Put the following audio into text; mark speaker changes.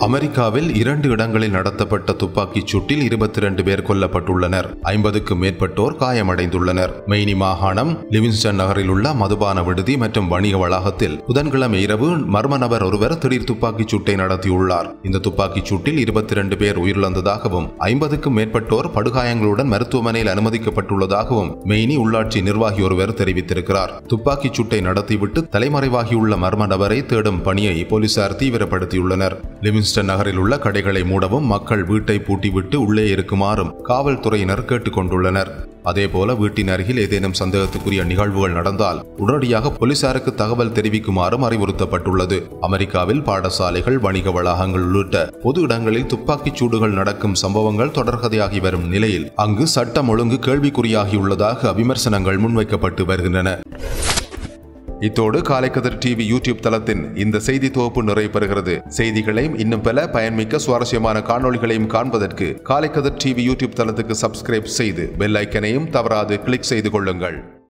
Speaker 1: அமெரிக்காவில் இரண்டு இடங்களில் நடத்தப்பட்ட துப்பாக்கிச் சூட்டில் இருபத்தி இரண்டு பேர் கொல்லப்பட்டுள்ளனர் ஐம்பதுக்கும் மேற்பட்டோர் காயமடைந்துள்ளனர் மெய்னி மாகாணம் லிவிங்ஸ்டன் நகரில் உள்ள மதுபான விடுதி மற்றும் வணிக வளாகத்தில் புதன்கிழமை இரவு மர்ம நபர் ஒருவர் திடீர் துப்பாக்கிச் சூட்டை நடத்தியுள்ளார் இந்த துப்பாக்கிச் சூட்டில் இருபத்தி இரண்டு பேர் உயிரிழந்ததாகவும் ஐம்பதுக்கும் மேற்பட்டோர் படுகாயங்களுடன் மருத்துவமனையில் அனுமதிக்கப்பட்டுள்ளதாகவும் மெய்னி உள்ளாட்சி நிர்வாகி ஒருவர் தெரிவித்திருக்கிறார் துப்பாக்கிச் சூட்டை நடத்திவிட்டு தலைமறைவாகியுள்ள மர்ம நபரை தேடும் பணியை போலீசார் தீவிரப்படுத்தியுள்ளனர் லிவிங்ஸ்டன் நகரில் உள்ள கடைகளை மூடவும் மக்கள் வீட்டை பூட்டிவிட்டு உள்ளே இருக்குமாறும் காவல்துறையினர் கேட்டுக்கொண்டுள்ளனர் அதேபோல வீட்டின் அருகில் ஏதேனும் சந்தேகத்துக்குரிய நிகழ்வுகள் நடந்தால் உடனடியாக போலீசாருக்கு தகவல் தெரிவிக்குமாறும் அறிவுறுத்தப்பட்டுள்ளது அமெரிக்காவில் பாடசாலைகள் வணிக வளாகங்கள் உள்ளிட்ட பொது இடங்களில் துப்பாக்கிச் சூடுகள் நடக்கும் சம்பவங்கள் தொடர்கதையாகி வரும் நிலையில் அங்கு சட்டம் ஒழுங்கு கேள்விக்குறியாகியுள்ளதாக விமர்சனங்கள் முன்வைக்கப்பட்டு வருகின்றன இத்தோடு காலைக்கதிர் டிவி யூடியூப் தளத்தின் இந்த செய்தி தொகுப்பு நிறைவு பெறுகிறது செய்திகளையும் இன்னும் பல பயன்மிக்க சுவாரஸ்யமான காணொளிகளையும் காண்பதற்கு காலைக்கதிர் டிவி யூடியூப் தளத்துக்கு சப்ஸ்கிரைப் செய்து பெல் ஐக்கனையும் தவறாது கிளிக் செய்து கொள்ளுங்கள்